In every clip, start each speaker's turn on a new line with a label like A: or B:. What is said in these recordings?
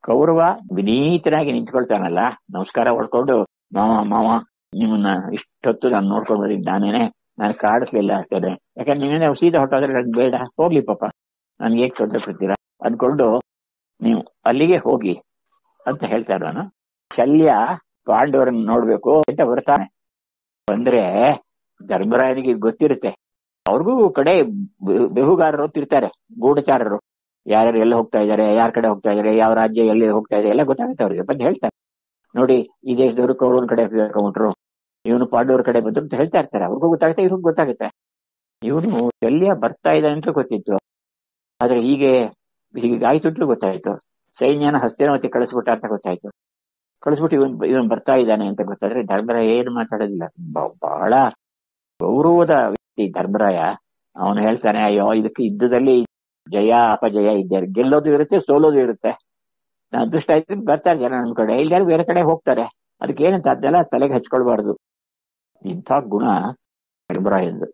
A: ಕೌರವ ವಿನೀತನಾಗಿ ನಿಂತ್ಕೊಳ್ತಾನಲ್ಲ ನಮಸ್ಕಾರ ಹೊಡ್ಕೊಂಡು ಮಾವ ಮಾವ ನಿಮ್ಮನ್ನ ಇಷ್ಟೊತ್ತು ನಾನು ನೋಡ್ಕೊಂಡು ಬಂದಿದ್ದು ನಾನೇನೆ ನಾನು ಕಾಡಿಸ್ಲಿಲ್ಲ ಅಷ್ಟೇ ಯಾಕಂದ್ರೆ ನೀವೇನೇ ಸೀದಾ ಹೊಟ್ಟೋದ್ರೆ ನನ್ಗೆ ಬೇಡ ಹೋಗ್ಲಿ ಪಾಪ ನನ್ಗೆ ಹೇಗೆ ತೊಂದರೆ ಕೊಡ್ತೀರಾ ಅನ್ಕೊಂಡು ನೀವು ಅಲ್ಲಿಗೆ ಹೋಗಿ ಅಂತ ಹೇಳ್ತಾರೆ ನಾನು ಶಲ್ಯ ಪಾಂಡವರನ್ನ ನೋಡ್ಬೇಕು ಅಂತ ಬರ್ತಾನೆ ಬಂದ್ರೆ ಧರ್ಮರಾಯನಿಗೆ ಇದ್ ಗೊತ್ತಿರುತ್ತೆ ಅವ್ರಿಗೂ ಕಡೆ ಬೆ- ಬೆಹುಗಾರರು ಅಂತ ಇರ್ತಾರೆ ಗೂಢಚಾರರು ಯಾರ್ಯಾರು ಎಲ್ಲ ಹೋಗ್ತಾ ಇದ್ದಾರೆ ಯಾರ ಕಡೆ ಹೋಗ್ತಾ ಇದ್ದಾರೆ ಯಾವ ರಾಜ್ಯ ಎಲ್ಲಿ ಹೋಗ್ತಾ ಇದೆ ಎಲ್ಲ ಗೊತ್ತಾಗುತ್ತೆ ಅವ್ರಿಗೆ ಬಂದು ಹೇಳ್ತಾರೆ ನೋಡಿ ಈ ದೇಶದವರು ಕೌರವನ ಕಡೆ ಹೋಗ್ಬಿಟ್ರು ಇವನು ಪಾಂಡವರ ಕಡೆ ಬಂದ್ರು ಅಂತ ಹೇಳ್ತಾ ಇರ್ತಾರೆ ಅವ್ರಿಗೂ ಗೊತ್ತಾಗುತ್ತೆ ಇವ್ರಿಗೂ ಗೊತ್ತಾಗುತ್ತೆ ಇವನು ಶಲ್ಯ ಬರ್ತಾ ಇದ್ದಾನೆ ಅಂತ ಗೊತ್ತಿತ್ತು ಆದ್ರೆ ಹೀಗೆ ಹೀಗಾಯ್ತು ಅಂತ ಗೊತ್ತಾಯ್ತು ಸೈನ್ಯನ ಹಸ್ತಿನಾವತಿ ಕಳಿಸ್ಬಿಟ್ಟ ಅಂತ ಗೊತ್ತಾಯ್ತು ಕಳಿಸ್ಬಿಟ್ಟು ಇವನ್ ಇವನ್ ಬರ್ತಾ ಇದ್ದಾನೆ ಅಂತ ಗೊತ್ತಾದ್ರೆ ಧರ್ಮರಾಯ ಏನು ಮಾತಾಡೋದಿಲ್ಲ ಬ- ಬಹಳ ಗೌರವದ ವ್ಯಕ್ತಿ ಧರ್ಮರಾಯ ಅವನು ಹೇಳ್ತಾನೆ ಅಯ್ಯೋ ಇದಕ್ಕೆ ಯುದ್ಧದಲ್ಲಿ ಜಯ ಅಪಜಯ ಇದ್ದಾರೆ ಗೆಲ್ಲೋದು ಇರುತ್ತೆ ಸೋಲೋದು ಇರುತ್ತೆ ನಾನ್ ಅದೃಷ್ಟ ಆಯ್ತು ಬರ್ತಾರೆ ಜನ ನಮ್ ಕಡೆ ಇಲ್ಲಾರು ಬೇರೆ ಕಡೆ ಹೋಗ್ತಾರೆ ಅದಕ್ಕೆ ಏನಂತ ಅದೆಲ್ಲ ತಲೆಗೆ ಹಚ್ಕೊಳ್ಬಾರ್ದು ಇಂಥ ಗುಣ ಧರ್ಮರಾಯಂದು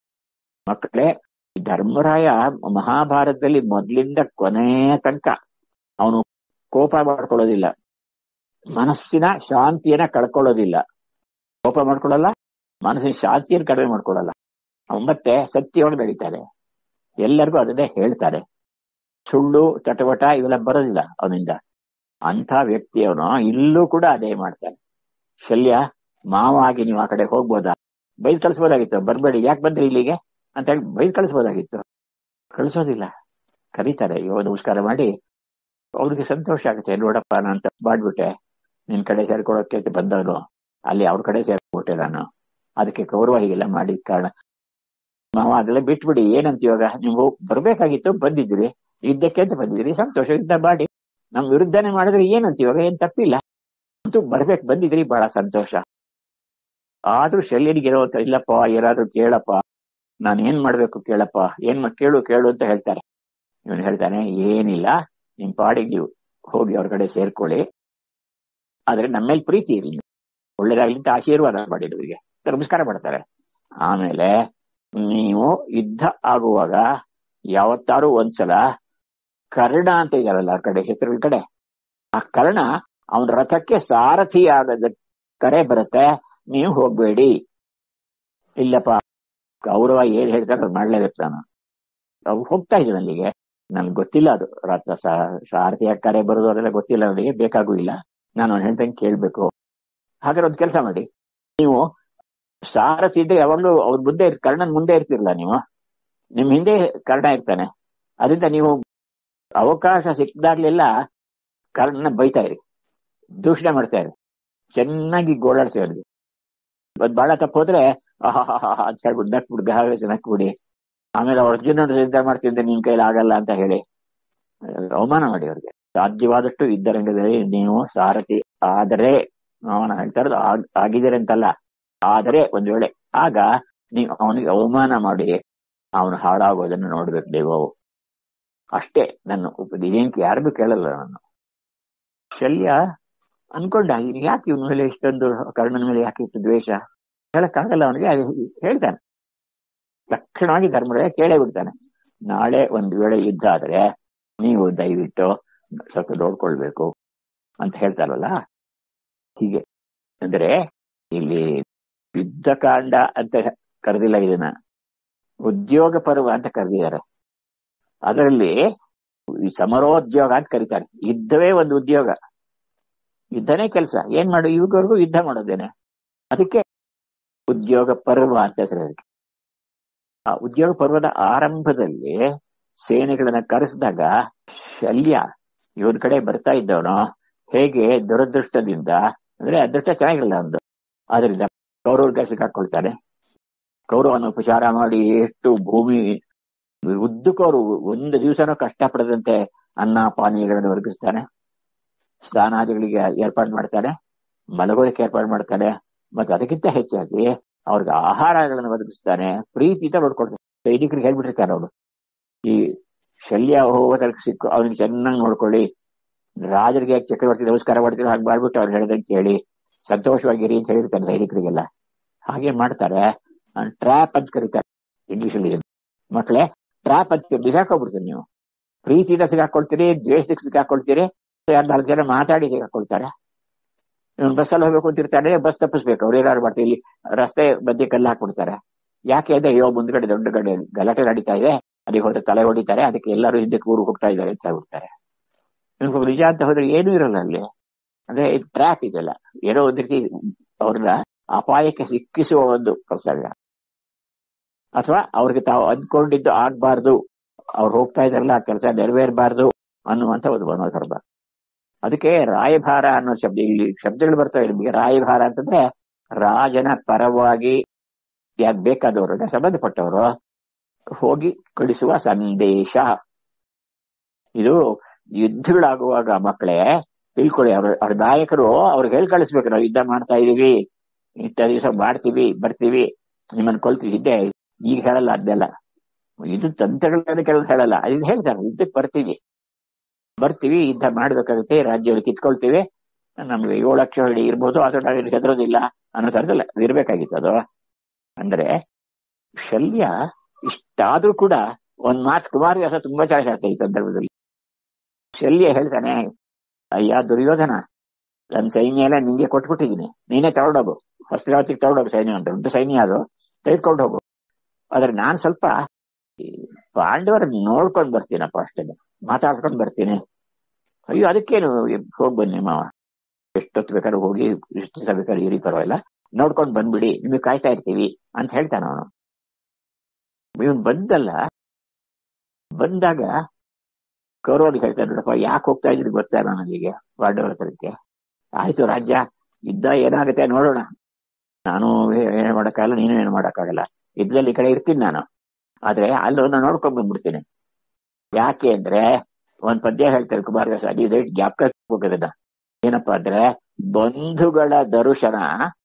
A: ಮಕ್ಕಳೇ ಧರ್ಮರಾಯ ಮಹಾಭಾರತದಲ್ಲಿ ಮೊದಲಿಂದ ಕೊನೆಯ ತನಕ ಅವನು ಕೋಪ ಮಾಡ್ಕೊಳ್ಳೋದಿಲ್ಲ ಮನಸ್ಸಿನ ಶಾಂತಿಯನ್ನ ಕಳ್ಕೊಳ್ಳೋದಿಲ್ಲ ಕೋಪ ಮಾಡ್ಕೊಳ್ಳಲ್ಲ ಮನಸ್ಸಿನ ಶಾಂತಿಯನ್ನು ಕಡಿಮೆ ಮಾಡ್ಕೊಳ್ಳಲ್ಲ ಅವ್ನು ಮತ್ತೆ ಸತ್ಯವನ್ನು ಬೆಳೀತಾರೆ ಎಲ್ಲರಿಗೂ ಅದನ್ನೇ ಹೇಳ್ತಾರೆ ಸುಳ್ಳು ಚಟವಟ ಇವೆಲ್ಲ ಬರೋದಿಲ್ಲ ಅವನಿಂದ ಅಂಥ ವ್ಯಕ್ತಿ ಅವನು ಇಲ್ಲೂ ಕೂಡ ಅದೇ ಮಾಡ್ತಾನೆ ಶಲ್ಯ ಮಾವ ಆಗಿ ನೀವು ಆ ಕಡೆ ಹೋಗ್ಬೋದಾ ಬೈದ್ ಕಳಿಸ್ಬೋದಾಗಿತ್ತು ಬರ್ಬೇಡಿ ಯಾಕೆ ಬಂದ್ರಿ ಇಲ್ಲಿಗೆ ಅಂತ ಹೇಳಿ ಬೈದ್ ಕಳಿಸ್ಬೋದಾಗಿತ್ತು ಕಳಿಸೋದಿಲ್ಲ ಕರೀತಾರೆ ಅಯ್ಯೋ ನಮಸ್ಕಾರ ಮಾಡಿ ಅವ್ರಿಗೆ ಸಂತೋಷ ಆಗುತ್ತೆ ನೋಡಪ್ಪ ನಾನು ತಪ್ಪು ಮಾಡ್ಬಿಟ್ಟೆ ನಿನ್ ಕಡೆ ಸೇರ್ಕೊಳ್ಳೋಕೆ ಅಂತ ಬಂದವನು ಅಲ್ಲಿ ಅವ್ರ ಕಡೆ ಸೇರ್ಕೊಬಿಟ್ಟೆ ನಾನು ಅದಕ್ಕೆ ಕೌರವ ಹೀಗೆಲ್ಲ ಮಾಡಿದ ಕಾರಣ ಮಾವ ಅದೆಲ್ಲ ಬಿಟ್ಬಿಡಿ ಏನಂತ ಇವಾಗ ನೀವು ಬರ್ಬೇಕಾಗಿತ್ತು ಬಂದಿದ್ದೀರಿ ಯುದ್ಧಕ್ಕೆ ಅಂತ ಬಂದಿದ್ದೀರಿ ಸಂತೋಷ ಯುದ್ಧ ಮಾಡಿ ನಮ್ ವಿರುದ್ಧನೇ ಮಾಡಿದ್ರೆ ಏನಂತ ಇವಾಗ ಏನ್ ತಪ್ಪಿಲ್ಲ ಅಂತೂ ಬರ್ಬೇಕು ಬಂದಿದ್ರಿ ಬಹಳ ಸಂತೋಷ ಆದ್ರೂ ಶಲ್ಯನಿಗೆ ಇರೋತ ಇಲ್ಲಪ್ಪ ಏನಾದ್ರೂ ಕೇಳಪ್ಪ ನಾನು ಏನ್ ಮಾಡ್ಬೇಕು ಕೇಳಪ್ಪ ಏನ್ ಮಾ- ಕೇಳು ಕೇಳು ಅಂತ ಹೇಳ್ತಾರೆ ಇವನು ಹೇಳ್ತಾನೆ ಏನಿಲ್ಲ ನಿಮ್ ಪಾಡಿಗೆ ನೀವು ಹೋಗಿ ಅವ್ರ ಕಡೆ ಸೇರ್ಕೊಳ್ಳಿ ಆದ್ರೆ ನಮ್ಮ ಮೇಲೆ ಪ್ರೀತಿ ಇರಲಿ ಒಳ್ಳೇದಾಗ್ಲಿ ಅಂತ ಆಶೀರ್ವಾದ ಮಾಡಿ ಇವರಿಗೆ ನಮಸ್ಕಾರ ಮಾಡ್ತಾರೆ ಆಮೇಲೆ ನೀವು ಯುದ್ಧ ಆಗುವಾಗ ಯಾವತ್ತಾರು ಒಂದ್ಸಲ ಕರ್ಣ ಅಂತ ಇದಾರಲ್ಲ ಆ ಕಡೆ ಶತ್ರುಗಳ ಕಡೆ ಆ ಕರ್ಣ ಅವನ ರಥಕ್ಕೆ ಸಾರಥಿ ಆಗದ ಕರೆ ಬರುತ್ತೆ ನೀವು ಹೋಗ್ಬೇಡಿ ಇಲ್ಲಪ್ಪ ಕೌರವ ಏನ್ ಹೇಳ್ತಾರೆ ಅದು ಮಾಡ್ಲೇಬೇಕು ನಾನು ಅವ್ರು ಹೋಗ್ತಾ ಇದ್ದೀನಿ ಅಲ್ಲಿಗೆ ನನ್ಗೆ ಗೊತ್ತಿಲ್ಲ ಅದು ರಥ ಸಾ- ಸಾರಥಿಯ ಕರೆ ಬರೋದು ಅದೆಲ್ಲ ಗೊತ್ತಿಲ್ಲ ನನಗೆ ಬೇಕಾಗೂ ಇಲ್ಲ ನಾನು ಅವ್ನು ಹೇಳ್ದಂಗೆ ಕೇಳ್ಬೇಕು ಹಾಗಾದ್ರೆ ಒಂದು ಕೆಲಸ ಮಾಡಿ ನೀವು ಸಾರಥಿ ಇದ್ರೆ ಯಾವಾಗ್ಲೂ ಅವ್ರ ಮುಂದೆ ಇರ್- ಕರ್ಣನ್ ಮುಂದೆ ಇರ್ತಿರಲ್ಲ ನೀವು ನಿಮ್ ಹಿಂದೆ ಕರ್ಣ ಇರ್ತಾನೆ ಅದರಿಂದ ನೀವು ಅವಕಾಶ ಸಿಕ್ಕದಾಗ್ಲೆಲ್ಲ ಕರ್ಣನ ಬೈತಾ ಇರಿ ದೂಷಣೆ ಮಾಡ್ತಾ ಇರಿ ಚೆನ್ನಾಗಿ ಗೋಳಾಡ್ಸಿ ಅವ್ರಿಗೆ ಅದ್ ಬಹಳ ತಪ್ಪು ಹೋದ್ರೆ ಆಹಾಹಾಹಾ ಅಂತ ಹೇಳ್ಬಿಟ್ಟು ನಕ್ಬಿಟ್ಟು ಗಾಳಿಸಿ ನಕ್ಬಿಡಿ ಆಮೇಲೆ ಅವ್ರ ಅರ್ಜುನ ಯುದ್ಧ ಮಾಡ್ತಿದ್ದೆ ನಿನ್ ಕೈಲಿ ಆಗಲ್ಲ ಅಂತ ಹೇಳಿ ಅಹ್, ಅವಮಾನ ಮಾಡಿ ಅವ್ರಿಗೆ ಸಾಧ್ಯವಾದಷ್ಟು ಯುದ್ಧರಂಗದಲ್ಲಿ ನೀವು ಸಾರಥಿ ಆದರೆ ಅವನ ಹೇಳ್ತಾ ಇರೋದು ಆಗ್- ಆಗಿದ್ದಾರೆ ಅಂತಲ್ಲ ಆದರೆ ಒಂದ್ ವೇಳೆ ಆಗ ನೀವು ಅವನಿಗೆ ಅವಮಾನ ಮಾಡಿ ಅವನು ಹಾಳಾಗೋದನ್ನು ನೋಡ್ಬೇಕು ನೀವು ಅಷ್ಟೇ ನನ್ನ ಉಪ ಇದೇನಕ್ಕೆ ಯಾರಿಗೂ ಕೇಳಲ್ಲ ನಾನು ಶಲ್ಯ ಅನ್ಕೊಂಡ ಇವ್ನು ಯಾಕೆ ಇವನ ಮೇಲೆ ಇಷ್ಟೊಂದು ಕರ್ಣನ ಮೇಲೆ ಯಾಕೆ ಇಷ್ಟು ದ್ವೇಷ ಹೇಳಕ್ಕಾಗಲ್ಲ ಅವನಿಗೆ ಅದು ಹೇಳ್ತಾನೆ ತಕ್ಷಣವಾಗಿ ಧರ್ಮರಾಯ ಕೇಳೇ ಬಿಡ್ತಾನೆ ನಾಳೆ ಒಂದ್ ವೇಳೆ ಯುದ್ಧ ಆದ್ರೆ ನೀವು ದಯವಿಟ್ಟು ಸ್ವಲ್ಪ ನೋಡ್ಕೊಳ್ಬೇಕು ಅಂತ ಹೇಳ್ತಾರಲ್ಲ ಹೀಗೆ ಅಂದ್ರೆ ಇಲ್ಲಿ ಯುದ್ಧಕಾಂಡ ಅಂತ ಕರೆದಿಲ್ಲ ಇದನ್ನ ಉದ್ಯೋಗ ಪರ್ವ ಅಂತ ಕರೆದಿದ್ದಾರೆ ಅದರಲ್ಲಿ ಈ ಸಮರೋದ್ಯೋಗ ಅಂತ ಕರೀತಾರೆ ಯುದ್ಧವೇ ಒಂದು ಉದ್ಯೋಗ ಯುದ್ಧನೇ ಕೆಲಸ ಏನ್ ಮಾಡು ಇವಾಗವರೆಗೂ ಯುದ್ಧ ಮಾಡೋದೇನೆ ಅದಕ್ಕೆ ಉದ್ಯೋಗ ಪರ್ವ ಅಂತ ಹೆಸರು ಅದಕ್ಕೆ ಆ ಉದ್ಯೋಗ ಪರ್ವದ ಆರಂಭದಲ್ಲಿ ಸೇನೆಗಳನ್ನ ಕರೆಸಿದಾಗ ಶಲ್ಯ ಇವನ್ ಕಡೆ ಬರ್ತಾ ಇದ್ದವನು ಹೇಗೆ ದುರದೃಷ್ಟದಿಂದ ಅಂದ್ರೆ ಅದೃಷ್ಟ ಚೆನ್ನಾಗಿರಲ್ಲ ಒಂದು ಆದ್ರಿಂದ ಕೌರವ್ರಿಗೆ ಸಿಕ್ಕಾಕೊಳ್ತಾನೆ ಕೌರವನ ಉಪಚಾರ ಮಾಡಿ ಎಷ್ಟು ಭೂಮಿ ಉದ್ದಕ್ಕವರು ಒಂದು ದಿವಸನೂ ಕಷ್ಟಪಡದಂತೆ ಅನ್ನ ಪಾನೀಯಗಳನ್ನು ಒದಗಿಸ್ತಾನೆ ಸ್ನಾನಾದಿಗಳಿಗೆ ಏರ್ಪಾಡು ಮಾಡ್ತಾನೆ ಮಲಗೋದಕ್ಕೆ ಏರ್ಪಾಡು ಮಾಡ್ತಾನೆ ಮತ್ತೆ ಅದಕ್ಕಿಂತ ಹೆಚ್ಚಾಗಿ ಅವ್ರಿಗೆ ಆಹಾರಗಳನ್ನು ಒದಗಿಸ್ತಾನೆ ಪ್ರೀತಿತ ನೋಡ್ಕೊಳ್ತಾನೆ ಸೈನಿಕರಿಗೆ ಹೇಳ್ಬಿಟ್ಟಿರ್ತಾರೆ ಅವನು ಈ ಶಲ್ಯ ಹೋಗೋದಕ್ಕೆ ಸಿಕ್ಕು ಅವನಿಗೆ ಚೆನ್ನಾಗಿ ನೋಡ್ಕೊಳ್ಳಿ ರಾಜರಿಗೆ ಚಕ್ರವರ್ತಿ ನಮಸ್ಕಾರ ಮಾಡ್ತೀವಿ ಹಾಗೆ ಮಾಡ್ಬಿಟ್ಟು ಅವ್ರು ಹೇಳ್ದಂಗೆ ಕೇಳಿ ಸಂತೋಷವಾಗಿರಿ ಅಂತ ಹೇಳಿರ್ತಾನೆ ಸೈನಿಕರಿಗೆಲ್ಲ ಹಾಗೆ ಮಾಡ್ತಾರೆ ಟ್ರ್ಯಾಪ್ ಅಂತ ಕರೀತಾರೆ ಇಂಗ್ಲಿಷ್ ಅಲ್ಲಿ ಮಕ್ಕಳೇ ಟ್ರ್ಯಾಪ್ ಅಂತ ಬಿಸಾಕೋಗ್ಬಿಡ್ತೀರಿ ನೀವು ಪ್ರೀತಿಯಿಂದ ಸಿಗಾಕೊಳ್ತೀರಿ ದ್ವೇಷಕ್ಕೆ ಸಿಗಾಕೊಳ್ತೀರಿ ಯಾರು ನಾಲ್ಕು ಜನ ಮಾತಾಡಿ ಹಾಕೊಳ್ತಾರೆ ಇವನು ಬಸ್ಸಲ್ಲಿ ಹೋಗ್ಬೇಕು ಅಂತಿರ್ತಾನೆ ಬಸ್ ತಪ್ಪಿಸ್ಬೇಕು ಅವ್ರು ಏನಾದ್ರು ಮಾಡ್ತಾರೆ ಇಲ್ಲಿ ರಸ್ತೆ ಮಧ್ಯೆ ಕಲ್ಲು ಹಾಕ್ಬಿಡ್ತಾರೆ ಯಾಕೆ ಅಂದ್ರೆ ಅಯ್ಯೋ ಮುಂದ್ಗಡೆ ದೊಡ್ಡ ಗಡೆ ಗಲಾಟೆ ನಡೀತಾ ಇದೆ ಅದಕ್ಕೆ ಹೋದ್ರೆ ತಲೆ ಹೊಡಿತಾರೆ ಅದಕ್ಕೆ ಎಲ್ಲರೂ ಹಿಂದಕ್ಕೆ ಊರು ಹೋಗ್ತಾ ಇದ್ದಾರೆ ಅಂತ ಹೇಳ್ಬಿಡ್ತಾರೆ ಇವ್ನಿಗೆ ನಿಜ ಅಂತ ಹೋದ್ರೆ ಏನೂ ಇರಲ್ಲ ಅಲ್ಲಿ ಅಂದ್ರೆ ಇದು ಟ್ರ್ಯಾಪ್ ಇದೆಲ್ಲ ಏನೋ ಒಂದ್ ರೀತಿ ಅವ್ರನ್ನ ಅಪಾಯಕ್ಕೆ ಸಿಕ್ಕಿಸುವ ಒಂದು ಪ್ರಸಂಗ ಅಥವಾ ಅವ್ರಿಗೆ ತಾವು ಅಂದ್ಕೊಂಡಿದ್ದು ಆಗ್ಬಾರ್ದು ಅವ್ರು ಹೋಗ್ತಾ ಇದಾರಲ್ಲ ಆ ಕೆಲಸ ನೆರವೇರಬಾರ್ದು ಅನ್ನುವಂತ ಒಂದು ಮನೋಧರ್ಮ ಅದಕ್ಕೆ ರಾಯಭಾರ ಅನ್ನೋ ಶಬ್ದ ಇಲ್ಲಿ ಶಬ್ದಗಳು ಬರ್ತವೆ ನಿಮಗೆ ರಾಯಭಾರ ಅಂತಂದ್ರೆ ರಾಜನ ಪರವಾಗಿ ಯಾಕೆ ಬೇಕಾದವರು ಸಂಬಂಧಪಟ್ಟವರು ಹೋಗಿ ಕಳಿಸುವ ಸಂದೇಶ ಇದು ಯುದ್ಧಗಳಾಗುವಾಗ ಮಕ್ಕಳೇ ತಿಳ್ಕೊಳ್ಳಿ ಅವ್ರ ಅವ್ರ ನಾಯಕರು ಅವ್ರಿಗೆ ಹೇಳಿ ಕಳಿಸ್ಬೇಕು ನಾವು ಯುದ್ಧ ಮಾಡ್ತಾ ಇದೀವಿ ಇಂಥ ದಿವಸ ಮಾಡ್ತೀವಿ ಬರ್ತೀವಿ ನಿಮ್ಮನ್ನ ಕೊಲ್ತೀವಿ ಇದ್ದೆ ಈಗ ಹೇಳಲ್ಲ ಅದೆಲ್ಲ ಇದು ತಂತ್ರಗಳನ್ನ ಕೆಲವು ಹೇಳಲ್ಲ ಇದು ಹೇಳ್ತಾರೆ ಯುದ್ಧಕ್ಕೆ ಬರ್ತೀವಿ ಬರ್ತೀವಿ ಯುದ್ಧ ಮಾಡ್ಬೇಕಾಗುತ್ತೆ ರಾಜ್ಯವನ್ನು ಕಿತ್ಕೊಳ್ತೀವಿ ನಮ್ಗೆ ಏಳು ಲಕ್ಷ ಹೊಡಿ ಇರ್ಬೋದು ಆದ್ರೆ ನಾವು ಹೆದರೋದಿಲ್ಲ ಅನ್ನೋ ತರದಲ್ಲ ಇರ್ಬೇಕಾಗಿತ್ತು ಅದು ಅಂದ್ರೆ ಶಲ್ಯ ಇಷ್ಟಾದ್ರೂ ಕೂಡ ಒಂದ್ ಮಾತು ಕುಮಾರವ್ಯಾಸ ತುಂಬಾ ಚೆನ್ನಾಗಿ ಹೇಳ್ತಾರೆ ಈ ಸಂದರ್ಭದಲ್ಲಿ ಶಲ್ಯ ಹೇಳ್ತಾನೆ ಅಯ್ಯ ದುರ್ಯೋಧನ ನನ್ನ ಸೈನ್ಯ ಎಲ್ಲ ನಿಂಗೆ ಕೊಟ್ಬಿಟ್ಟಿದ್ದೀನಿ ನೀನೇ ತಗೊಂಡೋಗು ಹೊಸಗಾವತಿಗೆ ತಗೊಂಡೋಗು ಸೈನ್ಯ ಅಂತ ದೊಡ್ಡ ಸೈನ್ಯ ಅದು ತೆಗೆದುಕೊಂಡು ಹೋಗು ಆದ್ರೆ ನಾನ್ ಸ್ವಲ್ಪ ಈ ಪಾಂಡವರ ನೋಡ್ಕೊಂಡ್ ಬರ್ತೀನಪ್ಪ ಅಷ್ಟೇ ಮಾತಾಡ್ಸ್ಕೊಂಡ್ ಬರ್ತೀನಿ ಅಯ್ಯೋ ಅದಕ್ಕೇನು ಹೋಗ್ ಬನ್ನಿ ಮಾವ ಎಷ್ಟೊತ್ತು ಬೇಕಾದ್ರೆ ಹೋಗಿ ಎಷ್ಟು ದಿವಸ ಬೇಕಾದ್ರೆ ಇರಿ ಪರವಾಗಿಲ್ಲ ನೋಡ್ಕೊಂಡ್ ಬಂದ್ಬಿಡಿ ನಿಮಗೆ ಕಾಯ್ತಾ ಇರ್ತೀವಿ ಅಂತ ಹೇಳ್ತಾನ ಅವನು ಇವನ್ ಬಂದಲ್ಲ ಬಂದಾಗ ಕೌರವ್ರಿಗೆ ಹೇಳ್ತಾನೆ ನೋಡಪ್ಪ ಯಾಕೆ ಹೋಗ್ತಾ ಇದ್ರಿ ಗೊತ್ತಾ ನನಗೆ ಪಾಂಡವರ ಹತ್ರಕ್ಕೆ ಆಯ್ತು ರಾಜ್ಯ ಯುದ್ಧ ಏನಾಗುತ್ತೆ ನೋಡೋಣ ನಾನು ಏನ್ ಮಾಡಕ್ಕಾಗಲ್ಲ ನೀನು ಏನು ಮಾಡಕ್ಕಾಗಲ್ಲ ಯುದ್ಧದಲ್ಲಿ ಈ ಕಡೆ ಇರ್ತೀನಿ ನಾನು ಆದ್ರೆ ಅಲ್ಲೊಂದು ನೋಡ್ಕೊಂಡ್ ಬಂದ್ಬಿಡ್ತೀನಿ ಯಾಕೆ ಅಂದ್ರೆ ಒಂದ್ ಪದ್ಯ ಹೇಳ್ತಾರೆ ಕುಮಾರವ್ಯಾಸ ಅದು ದಯವಿಟ್ಟು ಜ್ಞಾಪಕ ಹೋಗೋದನ್ನ ಏನಪ್ಪಾ ಅಂದ್ರೆ ಬಂಧುಗಳ ದರ್ಶನ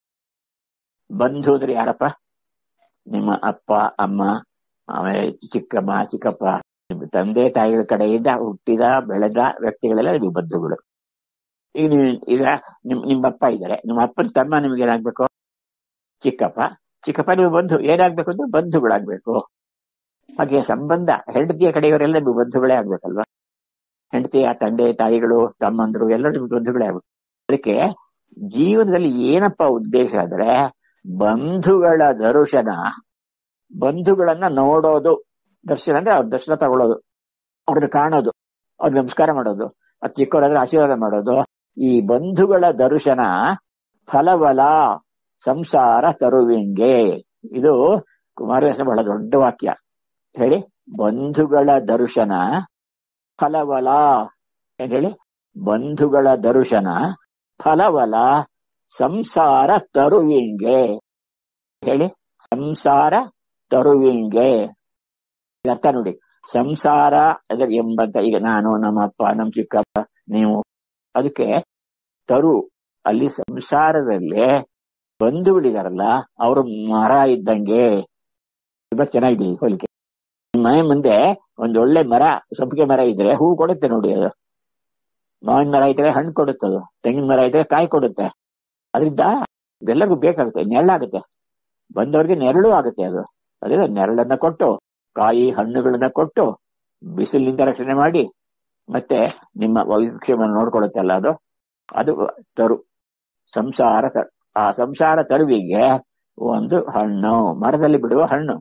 A: ಬಂಧು ಅಂದ್ರೆ ಯಾರಪ್ಪ ನಿಮ್ಮ ಅಪ್ಪ ಅಮ್ಮ ಆಮೇಲೆ ಚಿಕ್ಕಮ್ಮ ಚಿಕ್ಕಪ್ಪ ನಿಮ್ಮ ತಂದೆ ತಾಯಿಗಳ ಕಡೆಯಿಂದ ಹುಟ್ಟಿದ ಬೆಳೆದ ವ್ಯಕ್ತಿಗಳೆಲ್ಲ ನೀವು ಬಂಧುಗಳು ಈಗ ನೀವು ಈಗ ನಿಮ್ ನಿಮ್ಮಪ್ಪ ಇದ್ದಾರೆ ನಿಮ್ಮ ಅಪ್ಪನ ತಮ್ಮ ನಿಮ್ಗೆ ಏನಾಗ್ಬೇಕು ಚಿಕ್ಕಪ್ಪ ಚಿಕ್ಕಪ್ಪ ನೀವು ಬಂಧು ಏನಾಗ್ಬೇಕು ಅಂದ್ರೆ ಬಂಧುಗಳಾಗ್ಬೇಕು ಹಾಗೆ ಸಂಬಂಧ ಹೆಂಡತಿಯ ಕಡೆಯವರೆಲ್ಲ ನೀವು ಬಂಧುಗಳೇ ಆಗ್ಬೇಕಲ್ವಾ ಹೆಂಡತಿಯ ತಂದೆ ತಾಯಿಗಳು ತಮ್ಮಂದ್ರು ಎಲ್ಲರೂ ನಿಮ್ಗೆ ಬಂಧುಗಳೇ ಆಗ್ಬೇಕು ಅದಕ್ಕೆ ಜೀವನದಲ್ಲಿ ಏನಪ್ಪ ಉದ್ದೇಶ ಅಂದ್ರೆ ಬಂಧುಗಳ ದರ್ಶನ ಬಂಧುಗಳನ್ನ ನೋಡೋದು ದರ್ಶನ ಅಂದ್ರೆ ಅವ್ರ ದರ್ಶನ ತಗೊಳ್ಳೋದು ಅವ್ರನ್ನ ಕಾಣೋದು ಅವ್ರ ನಮಸ್ಕಾರ ಮಾಡೋದು ಅದು ಚಿಕ್ಕವರಾದ್ರೆ ಆಶೀರ್ವಾದ ಮಾಡೋದು ಈ ಬಂಧುಗಳ ದರ್ಶನ ಫಲವಲ ಸಂಸಾರ ತರುವಿಂಗೆ ಇದು ಕುಮಾರವ್ಯಾಸ ಬಹಳ ದೊಡ್ಡ ವಾಕ್ಯ ಹೇಳಿ ಬಂಧುಗಳ ದರ್ಶನ ಫಲವಲ ಏನ್ ಹೇಳಿ ಬಂಧುಗಳ ದರ್ಶನ ಫಲವಲ ಸಂಸಾರ ತರುವಿಂಗೆ ಹೇಳಿ ಸಂಸಾರ ತರುವಿಂಗೆ ಅರ್ಥ ನೋಡಿ ಸಂಸಾರ ಅದ್ರ ಎಂಬಂತ ಈಗ ನಾನು ನಮ್ಮ ಅಪ್ಪ ನಮ್ಮ ಚಿಕ್ಕಪ್ಪ ನೀವು ಅದಕ್ಕೆ ತರು ಅಲ್ಲಿ ಸಂಸಾರದಲ್ಲಿ ಬಂಧುಗಳಿದಾರಲ್ಲ ಅವರು ಮರ ಇದ್ದಂಗೆ ತುಂಬಾ ಚೆನ್ನಾಗಿದೆ ಈ ಹೋಲಿಕೆ ನಿಮ್ಮ ಮನೆ ಮುಂದೆ ಒಂದ್ ಒಳ್ಳೆ ಮರ ಸೊಪ್ಪಿಗೆ ಮರ ಇದ್ರೆ ಹೂ ಕೊಡುತ್ತೆ ನೋಡಿ ಅದು ಮಾವಿನ ಮರ ಇದ್ರೆ ಹಣ್ಣು ಕೊಡುತ್ತೆ ಅದು ತೆಂಗಿನ ಮರ ಇದ್ರೆ ಕಾಯಿ ಕೊಡುತ್ತೆ ಅದರಿಂದ ಇದೆಲ್ಲರಿಗೂ ಬೇಕಾಗುತ್ತೆ ನೆರಳಾಗುತ್ತೆ ಬಂದವ್ರಿಗೆ ನೆರಳು ಆಗುತ್ತೆ ಅದು ಅದೇ ನೆರಳನ್ನ ಕೊಟ್ಟು ಕಾಯಿ ಹಣ್ಣುಗಳನ್ನ ಕೊಟ್ಟು ಬಿಸಿಲಿನಿಂದ ರಕ್ಷಣೆ ಮಾಡಿ ಮತ್ತೆ ನಿಮ್ಮ ವೈಕ್ಷೇಮವನ್ನು ನೋಡ್ಕೊಳ್ಳುತ್ತಲ್ಲ ಅದು ಅದು ತರು ಸಂಸಾರ ತ- ಆ ಸಂಸಾರ ತರುವಿಗೆ ಒಂದು ಹಣ್ಣು ಮರದಲ್ಲಿ ಬಿಡುವ ಹಣ್ಣು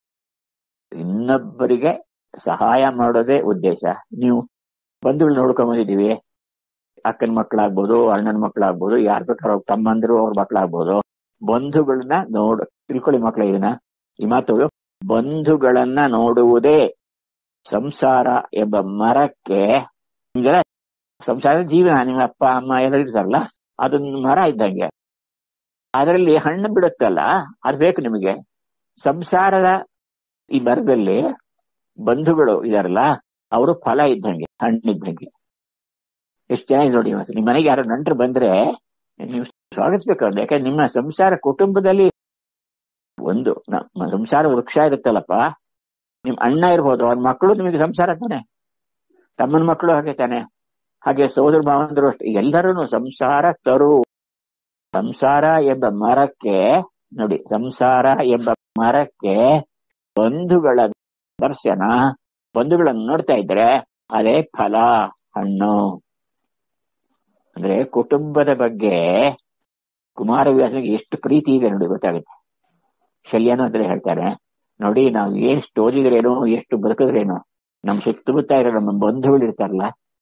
A: ಇನ್ನೊಬ್ಬರಿಗೆ ಸಹಾಯ ಮಾಡೋದೇ ಉದ್ದೇಶ ನೀವು ಬಂಧುಗಳು ನೋಡ್ಕೊಂಡ್ ಬಂದಿದ್ದೀವಿ ಅಕ್ಕನ ಮಕ್ಕಳಾಗ್ಬೋದು ಅಣ್ಣನ ಮಕ್ಕಳಾಗ್ಬೋದು ಯಾರ್ ಬೇಕಾದ್ರೂ ಅವ್ರ ತಮ್ಮಂದ್ರು ಅವ್ರ ಮಕ್ಕಳಾಗ್ಬೋದು ಬಂಧುಗಳನ್ನ ನೋಡ್ ತಿಳ್ಕೊಳ್ಳಿ ಮಕ್ಕಳ ಇದನ್ನ ಈ ಮಾತು ಬಂಧುಗಳನ್ನ ನೋಡುವುದೇ ಸಂಸಾರ ಎಂಬ ಮರಕ್ಕೆ ನಿಮ್ಗೆಲ್ಲ ಸಂಸಾರ ಜೀವನ ನಿಮ್ಮ ಅಪ್ಪ ಅಮ್ಮ ಎಲ್ಲ ಇರ್ತಾರಲ್ಲ ಅದೊಂದು ಮರ ಇದ್ದಂಗೆ ಅದರಲ್ಲಿ ಹಣ್ಣು ಬಿಡುತ್ತಲ್ಲ ಅದು ಬೇಕು ನಿಮಗೆ ಸಂಸಾರದ ಈ ಮರದಲ್ಲಿ ಬಂಧುಗಳು ಇದಾರಲ್ಲ ಅವರು ಫಲ ಇದ್ದಂಗೆ ಹಣ್ಣು ಇದ್ದಂಗೆ ಎಷ್ಟು ಚೆನ್ನಾಗಿ ನೋಡಿ ಇವತ್ತು ನಿಮ್ಮ ಮನೆಗೆ ಯಾರು ನಂಟರು ಬಂದ್ರೆ ನೀವು ಸ್ವಾಗತಿಸ್ಬೇಕು ಅವ್ರನ್ನ ಯಾಕಂದ್ರೆ ನಿಮ್ಮ ಸಂಸಾರ ಕುಟುಂಬದಲ್ಲಿ ಒಂದು ನಮ್ಮ ಸಂಸಾರ ವೃಕ್ಷ ಇರುತ್ತಲ್ಲಪ್ಪ ನಿಮ್ ಅಣ್ಣ ಇರ್ಬೋದು ಅವ್ರ ಮಕ್ಕಳು ನಿಮಗೆ ಸಂಸಾರ ತಾನೆ ತಮ್ಮನ ಮಕ್ಕಳು ಹಾಗೆ ತಾನೆ ಹಾಗೆ ಸೋದರ ಭಾವಂದರು ಅಷ್ಟೇ ಎಲ್ಲರೂ ಸಂಸಾರ ತರು ಸಂಸಾರ ಎಂಬ ಮರಕ್ಕೆ ನೋಡಿ ಸಂಸಾರ ಎಂಬ ಮರಕ್ಕೆ ಬಂಧುಗಳ ದರ್ಶನ ಬಂಧುಗಳನ್ನು ನೋಡ್ತಾ ಇದ್ರೆ ಅದೇ ಫಲ ಹಣ್ಣು ಅಂದ್ರೆ ಕುಟುಂಬದ ಬಗ್ಗೆ ಕುಮಾರವ್ಯಾಸನಿಗೆ ಎಷ್ಟು ಪ್ರೀತಿ ಇದೆ ನೋಡಿ ಗೊತ್ತಾಗುತ್ತೆ ಶಲ್ಯನು ಅಂದ್ರೆ ಹೇಳ್ತಾರೆ ನೋಡಿ ನಾವು ಎಷ್ಟು ಓದಿದ್ರೇನು ಎಷ್ಟು ಬದುಕಿದ್ರೇನು ನಮ್ ಸುತ್ತಮುತ್ತ ಇರೋ ನಮ್ಮ ಬಂಧುಗಳು ಇರ್ತಾರಲ್ಲ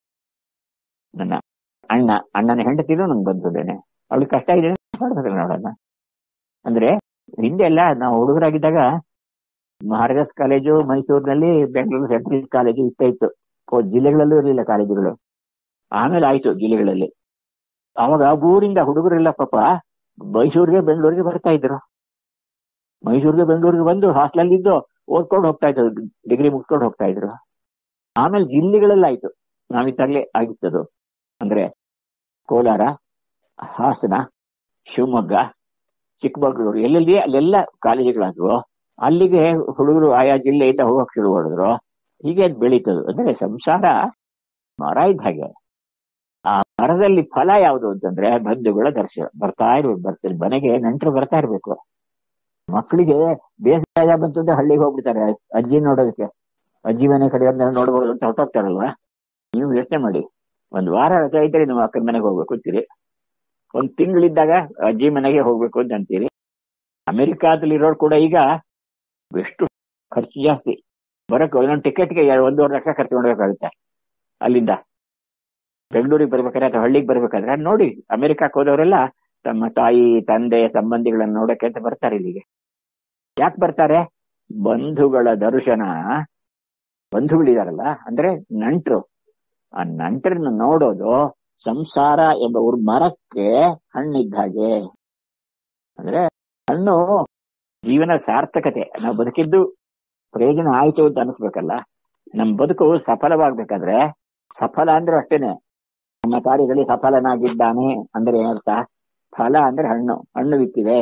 A: ನನ್ನ ಅಣ್ಣ ಅಣ್ಣನ ಹೆಂಡತಿನೂ ನಂಗೆ ಬಂಧುದೇನೆ ಅವಳಿಗೆ ಕಷ್ಟ ಇದೆ ಮಾಡ್ಬೇಕಲ್ಲ ನೋಡೋಣ ಅಂದ್ರೆ ಹಿಂದೆ ಎಲ್ಲ ನಾವು ಹುಡುಗರಾಗಿದ್ದಾಗ ಮಹಾರಾಜಾಸ್ ಕಾಲೇಜು ಮೈಸೂರಿನಲ್ಲಿ ಬೆಂಗಳೂರು ಸೆಂಟ್ರಲ್ ಕಾಲೇಜು ಇಷ್ಟ ಇತ್ತು ಕೋ- ಜಿಲ್ಲೆಗಳಲ್ಲೂ ಇರಲಿಲ್ಲ ಕಾಲೇಜುಗಳು ಆಮೇಲೆ ಆಯ್ತು ಜಿಲ್ಲೆಗಳಲ್ಲಿ ಅವಾಗ ಊರಿಂದ ಹುಡುಗರೆಲ್ಲ ಪಾಪ ಮೈಸೂರಿಗೆ ಬೆಂಗಳೂರಿಗೆ ಬರ್ತಾ ಇದ್ರು ಮೈಸೂರಿಗೆ ಬೆಂಗಳೂರಿಗೆ ಬಂದು ಹಾಸ್ಟೆಲ್ ಇದ್ದು ಓದ್ಕೊಂಡು ಹೋಗ್ತಾ ಇದ್ರು ಡಿಗ್ರಿ ಮುಗಿಸ್ಕೊಂಡು ಹೋಗ್ತಾ ಇದ್ರು ಆಮೇಲೆ ಜಿಲ್ಲೆಗಳಲ್ಲಿ ಆಯ್ತು ನಾವಿದ್ದಾಗಲೇ ಆಗಿತ್ತದು ಅಂದ್ರೆ ಕೋಲಾರ ಹಾಸನ ಶಿವಮೊಗ್ಗ ಚಿಕ್ಕಮಗಳೂರು ಎಲ್ಲೆಲ್ಲಿ ಅಲ್ಲೆಲ್ಲ ಕಾಲೇಜುಗಳಾದ್ವು ಅಲ್ಲಿಗೆ ಹುಡುಗರು ಆಯಾ ಜಿಲ್ಲೆಯಿಂದ ಹೋಗಕ್ ಶುರು ಮಾಡಿದ್ರು ಹೀಗೆ ಅದ್ ಬೆಳೀತದು ಅಂದ್ರೆ ಸಂಸಾರ ಮರ ಇದ್ದ ಹಾಗೆ ಆ ಮರದಲ್ಲಿ ಫಲ ಯಾವುದು ಅಂತಂದ್ರೆ ಬಂಧುಗಳ ದರ್ಶನ ಬರ್ತಾ ಇರ್ಬೇಕು ಬರ್ತಾರೆ ಮನೆಗೆ ನೆಂಟರು ಬರ್ತಾ ಇರ್ಬೇಕು ಮಕ್ಕಳಿಗೆ ಬೇಸಾಯ ಬಂತಂದ್ರೆ ಹಳ್ಳಿಗೆ ಹೋಗ್ಬಿಡ್ತಾರೆ ಅಜ್ಜಿ ನೋಡೋದಕ್ಕೆ ಅಜ್ಜಿ ಮನೆ ಕಡೆಯವ್ರನ್ನ ನೋಡ್ಬೋದು ಅಂತ ಹೊರಟೋಗ್ತಾರಲ್ವಾ ನೀವು ಯೋಚನೆ ಮಾಡಿ ಒಂದ್ ವಾರ ರಜೆ ಇದ್ರೆ ನೀವು ಅಕ್ಕನ ಮನೆಗೆ ಹೋಗ್ಬೇಕು ಅಂತೀರಿ ಒಂದ್ ತಿಂಗಳಿದ್ದಾಗ ಅಜ್ಜಿ ಮನೆಗೆ ಹೋಗ್ಬೇಕು ಅಂತ ಅಂತೀರಿ ಅಮೆರಿಕಾದಲ್ಲಿರೋರು ಕೂಡ ಈಗ ಎಷ್ಟು ಖರ್ಚು ಜಾಸ್ತಿ ಬರಕ್ಕೆ ಒಂದೊಂದು ಟಿಕೆಟ್ಗೆ ಒಂದೂವರೆ ಲಕ್ಷ ಖರ್ಚು ಮಾಡಬೇಕಾಗುತ್ತೆ ಅಲ್ಲಿಂದ ಬೆಂಗಳೂರಿಗೆ ಬರ್ಬೇಕಾದ್ರೆ ಅಥವಾ ಹಳ್ಳಿಗೆ ಬರ್ಬೇಕಾದ್ರೆ ನೋಡಿ ಅಮೆರಿಕಕ್ಕೆ ಹೋದವರೆಲ್ಲ ತಮ್ಮ ತಾಯಿ ತಂದೆ ಸಂಬಂಧಿಗಳನ್ನ ನೋಡಕ್ಕೆ ಅಂತ ಬರ್ತಾರೆ ಇಲ್ಲಿಗೆ ಯಾಕೆ ಬರ್ತಾರೆ ಬಂಧುಗಳ ದರ್ಶನ ಬಂಧುಗಳಿದಾರಲ್ಲ ಅಂದ್ರೆ ನಂಟ್ರು ಆ ನಂಟರನ್ನ ನೋಡೋದು ಸಂಸಾರ ಎಂಬ ಒಂದು ಮರಕ್ಕೆ ಹಣ್ಣಿದ್ದ ಹಾಗೆ ಅಂದ್ರೆ ಹಣ್ಣು ಜೀವನ ಸಾರ್ಥಕತೆ ನಾವು ಬದುಕಿದ್ದು ಪ್ರಯೋಜನ ಆಯ್ತು ಅಂತ ಅನಿಸ್ಬೇಕಲ್ಲ ನಮ್ ಬದುಕು ಸಫಲವಾಗ್ಬೇಕಾದ್ರೆ ಸಫಲ ಅಂದ್ರೆ ಅಷ್ಟೇನೆ ನಮ್ಮ ಕಾರ್ಯದಲ್ಲಿ ಸಫಲನಾಗಿದ್ದಾನೆ ಅಂದ್ರೆ ಏನರ್ಥ ಫಲ ಅಂದ್ರೆ ಹಣ್ಣು ಹಣ್ಣು ಬಿತ್ತಿದೆ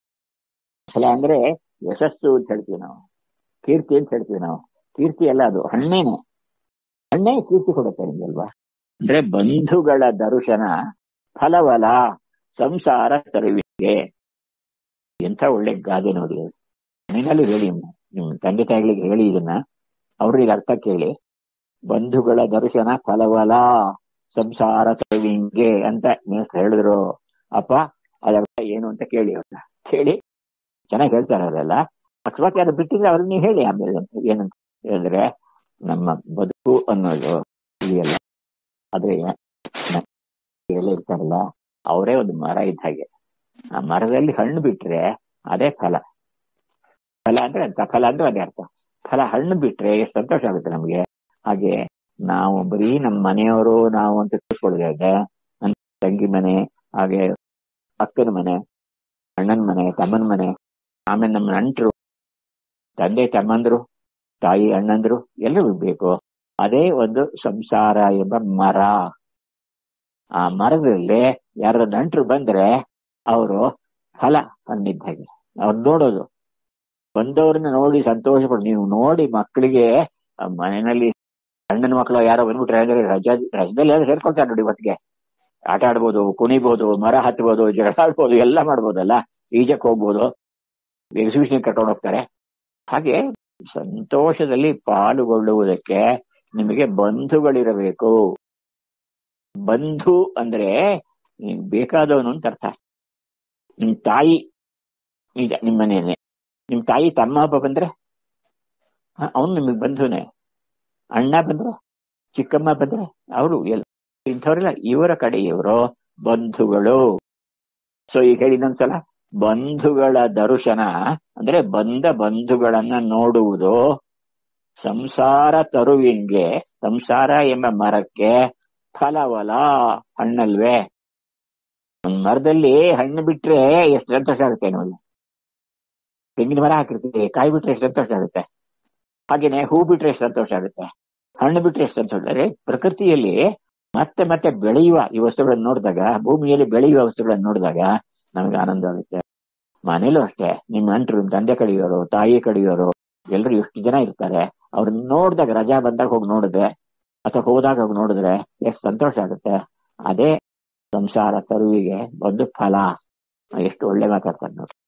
A: ಫಲ ಅಂದ್ರೆ ಯಶಸ್ಸು ಅಂತ ಹೇಳ್ತೀವಿ ನಾವು ಕೀರ್ತಿ ಅಂತ ಹೇಳ್ತೀವಿ ನಾವು ಕೀರ್ತಿ ಅಲ್ಲ ಅದು ಹಣ್ಣೇನೆ ಹಣ್ಣೇ ಕೀರ್ತಿ ಕೊಡುತ್ತೆ ನಿಮ್ಗೆ ಅಲ್ವಾ ಅಂದ್ರೆ ಬಂಧುಗಳ ದರ್ಶನ ಫಲವಲ ಸಂಸಾರ ತರುವಿಕೆ ಎಂಥ ಒಳ್ಳೆ ಗಾದೆ ನೋಡಿ ಅದು. ಮನೆಯಲ್ಲೂ ಹೇಳಿ ನಿಮ್ ತಂದೆ ತಾಯಿಗಳಿಗೆ ಹೇಳಿ ಇದನ್ನ ಅವ್ರಿಗೆ ಅರ್ಥ ಕೇಳಿ ಬಂಧುಗಳ ದರ್ಶನ ಫಲವಲ ಸಂಸಾರ ತರುವಿಂಗೆ ಅಂತ ನೀವು ಹೇಳಿದ್ರು ಅಪ್ಪ ಅದರ್ಥ ಏನು ಅಂತ ಕೇಳಿ ಅವ್ರನ್ನ ಕೇಳಿ ಚೆನ್ನಾಗಿ ಹೇಳ್ತಾರೆ ಅವರೆಲ್ಲ ಅಕಸ್ಮಾತ್ ಯಾರು ಬಿಟ್ಟಿದ್ರೆ ಅವ್ರಿಗೆ ನೀವು ಹೇಳಿ ಆಮೇಲೆ ಏನಂತ ಹೇಳಿದ್ರೆ ನಮ್ಮ ಬದುಕು ಅನ್ನೋದು ಇದೆಯಲ್ಲ ಆದ್ರೆ ಎಲ್ಲ ಇರ್ತಾರಲ್ಲ ಅವರೇ ಒಂದು ಮರ ಇದ್ದ ಹಾಗೆ ಆ ಮರದಲ್ಲಿ ಹಣ್ಣು ಬಿಟ್ರೆ ಅದೇ ಫಲ ಫಲ ಅಂದ್ರೆ ಅಂತ ಫಲ ಅಂದ್ರೆ ಅದೇ ಅರ್ಥ ಫಲ ಹಣ್ಣು ಬಿಟ್ರೆ ಎಷ್ಟು ಸಂತೋಷ ಆಗುತ್ತೆ ನಮ್ಗೆ ಹಾಗೆ ನಾವು ಬರೀ ನಮ್ಮ ಮನೆಯವರು ನಾವು ಅಂತ ತಿಳ್ಕೊಳ್ಳೋದಾಗ ನನ್ನ ತಂಗಿ ಮನೆ ಹಾಗೆ ಅಕ್ಕನ ಮನೆ ಅಣ್ಣನ ಮನೆ ತಮ್ಮನ ಮನೆ ಆಮೇಲೆ ನಮ್ಮ ನಂಟರು ತಂದೆ ತಮ್ಮಂದ್ರು ತಾಯಿ ಅಣ್ಣಂದ್ರು ಎಲ್ಲರೂ ಬೇಕು ಅದೇ ಒಂದು ಸಂಸಾರ ಎಂಬ ಮರ ಆ ಮರದಲ್ಲಿ ಯಾರ ನಂಟರು ಬಂದ್ರೆ ಅವರು ಫಲ ಹಣ್ಣಿದ್ದ ಹಾಗೆ ಅವ್ರು ನೋಡೋದು ಬಂದವ್ರನ್ನ ನೋಡಿ ಸಂತೋಷ ಪಡ್ ನೀವು ನೋಡಿ ಮಕ್ಕಳಿಗೆ ಆ ಮನೆಯಲ್ಲಿ ಅಣ್ಣನ ಮಕ್ಕಳು ಯಾರೋ ಬಂದ್ಬಿಟ್ರೆ ಅಂದ್ರೆ ರಜಾ ರಜದಲ್ಲಿ ಯಾರು ಸೇರ್ಕೊಳ್ತಾರೆ ನೋಡಿ ಒಟ್ಟಿಗೆ ಆಟ ಆಡ್ಬೋದು ಕುಣಿಬೋದು ಮರ ಹತ್ಬೋದು ಜಗಳ ಆಡ್ಬೋದು ಎಲ್ಲ ಮಾಡ್ಬೋದಲ್ಲ ಈಜಕ್ ಹೋಗ್ಬೋದು ಎಕ್ಸಿಬಿಷನ್ ಕರ್ಕೊಂಡು ಹೋಗ್ತಾರೆ ಹಾಗೆ ಸಂತೋಷದಲ್ಲಿ ಪಾಲ್ಗೊಳ್ಳುವುದಕ್ಕೆ ನಿಮಗೆ ಬಂಧುಗಳಿರಬೇಕು ಬಂಧು ಅಂದ್ರೆ ನಿಮ್ಗೆ ಬೇಕಾದವನು ಅಂತ ಅರ್ಥ ನಿಮ್ ತಾಯಿ ಈಗ ನಿಮ್ಮ ಮನೆಯೇ ನಿಮ್ ತಾಯಿ ತಮ್ಮ ಹಬ್ಬ ಬಂದ್ರೆ ಅವನು ನಿಮಗೆ ಬಂಧುನೇ ಅಣ್ಣ ಬಂದ್ರೆ ಚಿಕ್ಕಮ್ಮ ಬಂದ್ರೆ ಅವರು ಎಲ್ಲ ಇಂಥವ್ರೆಲ್ಲ ಇವರ ಕಡೆಯವರು ಬಂಧುಗಳು ಸೊ ಈಗ ಹೇಳಿದಂತಲ್ಲ ಬಂಧುಗಳ ದರ್ಶನ ಅಂದ್ರೆ ಬಂದ ಬಂಧುಗಳನ್ನ ನೋಡುವುದು ಸಂಸಾರ ತರುವಿಂಗೆ ಸಂಸಾರ ಎಂಬ ಮರಕ್ಕೆ ಫಲವಲ ಹಣ್ಣಲ್ವೇ ಒಂದ್ ಮರದಲ್ಲಿ ಹಣ್ಣು ಬಿಟ್ರೆ ಎಷ್ಟು ಸಂತೋಷ ಆಗುತ್ತೆ ನೋಡಿ ತೆಂಗಿನ ಮರ ಹಾಕಿರ್ತೀವಿ ಕಾಯಿ ಬಿಟ್ರೆ ಎಷ್ಟು ಸಂತೋಷ ಆಗುತ್ತೆ ಹಾಗೇನೆ ಹೂ ಬಿಟ್ರೆ ಎಷ್ಟು ಸಂತೋಷ ಆಗುತ್ತೆ ಹಣ್ಣು ಬಿಟ್ರೆ ಎಷ್ಟು ಸಂತೋಷ ಅಂದ್ರೆ ಪ್ರಕೃತಿಯಲ್ಲಿ ಮತ್ತೆ ಮತ್ತೆ ಬೆಳೆಯುವ ಈ ವಸ್ತುಗಳನ್ನು ನೋಡಿದಾಗ ಭೂಮಿಯಲ್ಲಿ ಬೆಳೆಯುವ ವಸ್ತುಗಳನ್ನು ನೋಡಿದಾಗ ನಮಗೆ ಆನಂದ ಆಗುತ್ತೆ ಮನೇಲೂ ಅಷ್ಟೇ ನಿಮ್ಮ ನಂಟರು ನಿಮ್ ತಂದೆ ಕಡೆಯೋರು ತಾಯಿ ಕಡೆಯೋರು ಎಲ್ಲರೂ ಎಷ್ಟು ಜನ ಇರ್ತಾರೆ ಅವ್ರನ್ನ ನೋಡಿದಾಗ ರಜಾ ಬಂದಾಗ ಹೋಗಿ ನೋಡಿದ್ರೆ ಅಥವಾ ಹೋದಾಗ ಹೋಗಿ ನೋಡಿದ್ರೆ ಎಷ್ಟು ಸಂತೋಷ ಆಗುತ್ತೆ ಅದೇ ಸಂಸಾರ ತರುವಿಗೆ ಒಂದು ಫಲ ಎಷ್ಟು ಒಳ್ಳೆ ಮಾತಾಡ್ತಾರೆ ನೋಡಿ